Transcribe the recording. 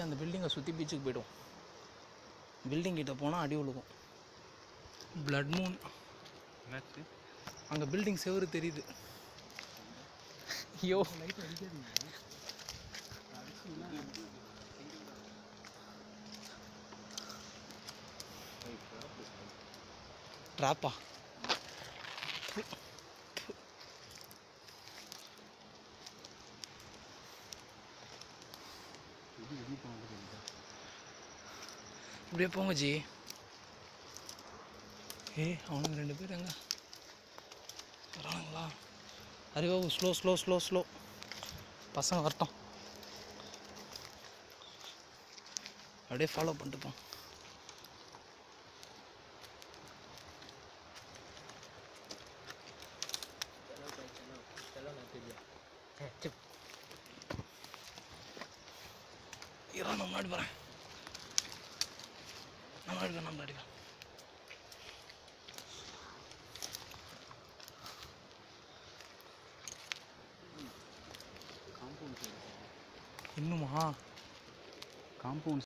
அந்த பில்டிங்கை சுற்றி பீச்சுக்கு போய்டும் பில்டிங் கிட்ட போனால் அடி விழுகும் பிளட் மூன் என்னாச்சு அங்கே பில்டிங் செவரு தெரியுது ஐயோ ட்ராப்பா இப்படியே போங்க ஜி ஏய் அவனுங்க ரெண்டு பேர் எங்க வரானுங்களா அறிவா ஸ்லோ ஸ்லோ ஸ்லோ ஸ்லோ பசங்க வரட்டும் அப்படியே ஃபாலோ பண்ணிட்டு போ இரா நான் முன்னாடி போகிறேன் நான் முன்னாடி போகிறேன் நான் முன்னாடி போகிறேன் இன்னுமா காம்பவுண்ட்